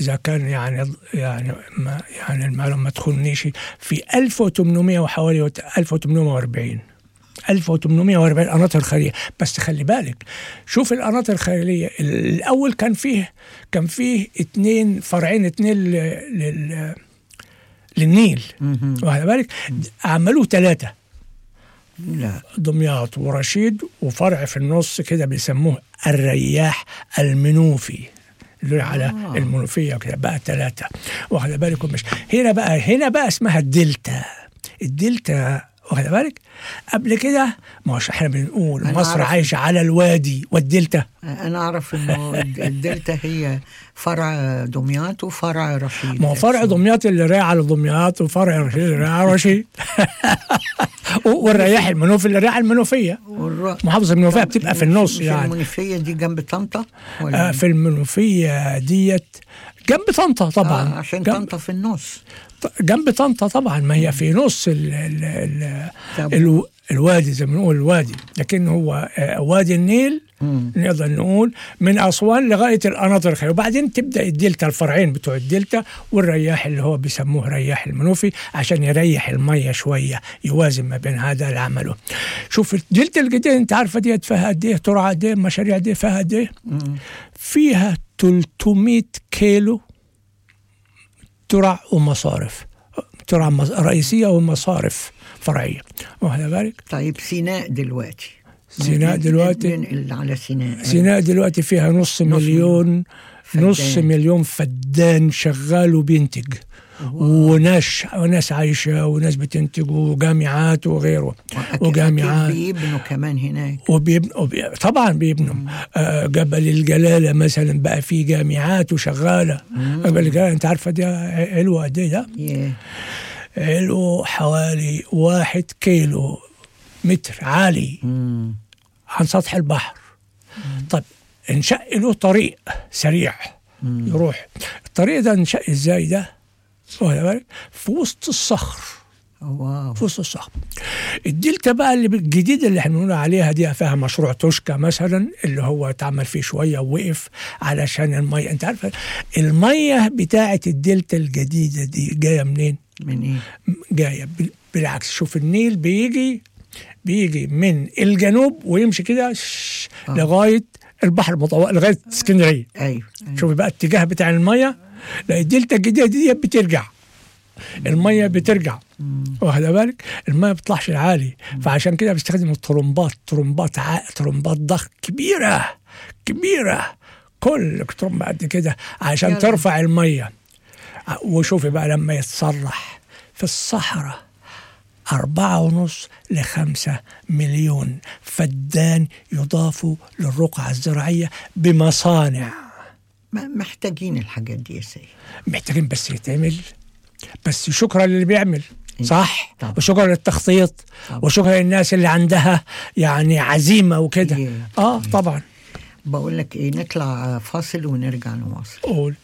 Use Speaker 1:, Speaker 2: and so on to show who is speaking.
Speaker 1: اذا كان يعني يعني ما يعني المعلومه ما تخونيش في 1800 وحوالي 1840 1840 قناطر خيريه بس خلي بالك شوف القناطر الخيريه الاول كان فيه كان فيه اثنين فرعين اثنين لل للنيل
Speaker 2: مهم.
Speaker 1: واخد بالك عملوه ثلاثه
Speaker 2: لا
Speaker 1: دمياط ورشيد وفرع في النص كده بيسموه الرياح المنوفي اللي على
Speaker 2: آه.
Speaker 1: آه. المنوفية كده بقى ثلاثة واخد بالك مش هنا بقى هنا بقى اسمها الدلتا الدلتا واخد بالك قبل كده ما هوش احنا بنقول
Speaker 2: أنا
Speaker 1: مصر
Speaker 2: أعرف.
Speaker 1: عايشة على الوادي والدلتا
Speaker 2: انا اعرف انه الد- الدلتا هي فرع دمياط وفرع رشيد
Speaker 1: ما هو فرع دمياط اللي رايح على دمياط وفرع رشيد اللي رايح على رشيد والرياح المنوفي اللي رايح على المنوفية
Speaker 2: والر-
Speaker 1: محافظة المنوفية بتبقى في النص
Speaker 2: مش
Speaker 1: يعني
Speaker 2: المنوفية دي جنب طنطا ولا
Speaker 1: آه، في المنوفية ديت جنب طنطا طبعا
Speaker 2: آه عشان
Speaker 1: جنب,
Speaker 2: طنطا في النص
Speaker 1: جنب طنطا طبعا ما هي في نص ال ال ال
Speaker 2: طب-
Speaker 1: الو الوادي زي ما بنقول الوادي لكن هو آه، وادي النيل
Speaker 2: مم.
Speaker 1: نقدر نقول من اسوان لغايه القناطر الخير وبعدين تبدا الدلتا الفرعين بتوع الدلتا والرياح اللي هو بيسموه رياح المنوفي عشان يريح الميه شويه يوازن ما بين هذا اللي عمله شوف الدلتا الجديده انت عارفه ديت فيها قد ايه ترعى قد ايه مشاريع دي فيها قد ايه
Speaker 2: مم.
Speaker 1: فيها 300 كيلو ترع ومصارف ترع مص- رئيسية ومصارف فرعية واخد بالك
Speaker 2: طيب سيناء دلوقتي
Speaker 1: سيناء
Speaker 2: نن-
Speaker 1: دلوقتي
Speaker 2: ننقل على سيناء
Speaker 1: سيناء دلوقتي فيها نص مليون
Speaker 2: فدان.
Speaker 1: نص مليون فدان شغال وبينتج وناس وناس عايشة وناس بتنتج وجامعات وغيره
Speaker 2: وأك-
Speaker 1: وجامعات.
Speaker 2: أكيد بيبنوا كمان هناك
Speaker 1: وبيبنوا وبي... طبعا بيبنوا آه جبل الجلاله مثلا بقى فيه جامعات وشغاله جبل الجلاله انت عارفه ده علو قد ايه ده؟
Speaker 2: ياه.
Speaker 1: علو حوالي واحد كيلو متر عالي
Speaker 2: مم.
Speaker 1: عن سطح البحر طب انشق له طريق سريع يروح الطريق ده انشق ازاي ده؟ واخد بالك؟ في وسط الصخر
Speaker 2: واو
Speaker 1: في وسط الصخر الدلتا بقى اللي الجديده اللي احنا بنقول عليها دي فيها مشروع توشكا مثلا اللي هو اتعمل فيه شويه ووقف علشان الميه انت عارف الميه بتاعه الدلتا الجديده دي جايه منين؟
Speaker 2: من ايه؟
Speaker 1: جايه بال- بالعكس شوف النيل بيجي بيجي من الجنوب ويمشي كده شش
Speaker 2: آه.
Speaker 1: لغايه البحر المتوسط لغايه اسكندريه
Speaker 2: ايوه أيوة.
Speaker 1: شوف بقى الاتجاه بتاع الميه لا الدلتا الجديده دي بترجع الميه بترجع واخد بالك الميه ما بتطلعش العالي فعشان كده بيستخدم الطرمبات طرمبات ع... طرمبات ضخ كبيره كبيره كل طرمبه قد كده عشان
Speaker 2: يلا.
Speaker 1: ترفع الميه وشوفي بقى لما يتصلح في الصحراء أربعة ونص لخمسة مليون فدان يضافوا للرقعة الزراعية بمصانع
Speaker 2: ما- محتاجين الحاجات دي يا سيد
Speaker 1: محتاجين بس يتعمل بس شكرا للي بيعمل صح
Speaker 2: طبعا.
Speaker 1: وشكرا للتخطيط
Speaker 2: طبعا.
Speaker 1: وشكرا للناس اللي عندها يعني عزيمة وكده
Speaker 2: Yeah.
Speaker 1: اه طبعا
Speaker 2: بقول لك ايه نطلع فاصل ونرجع نواصل
Speaker 1: قول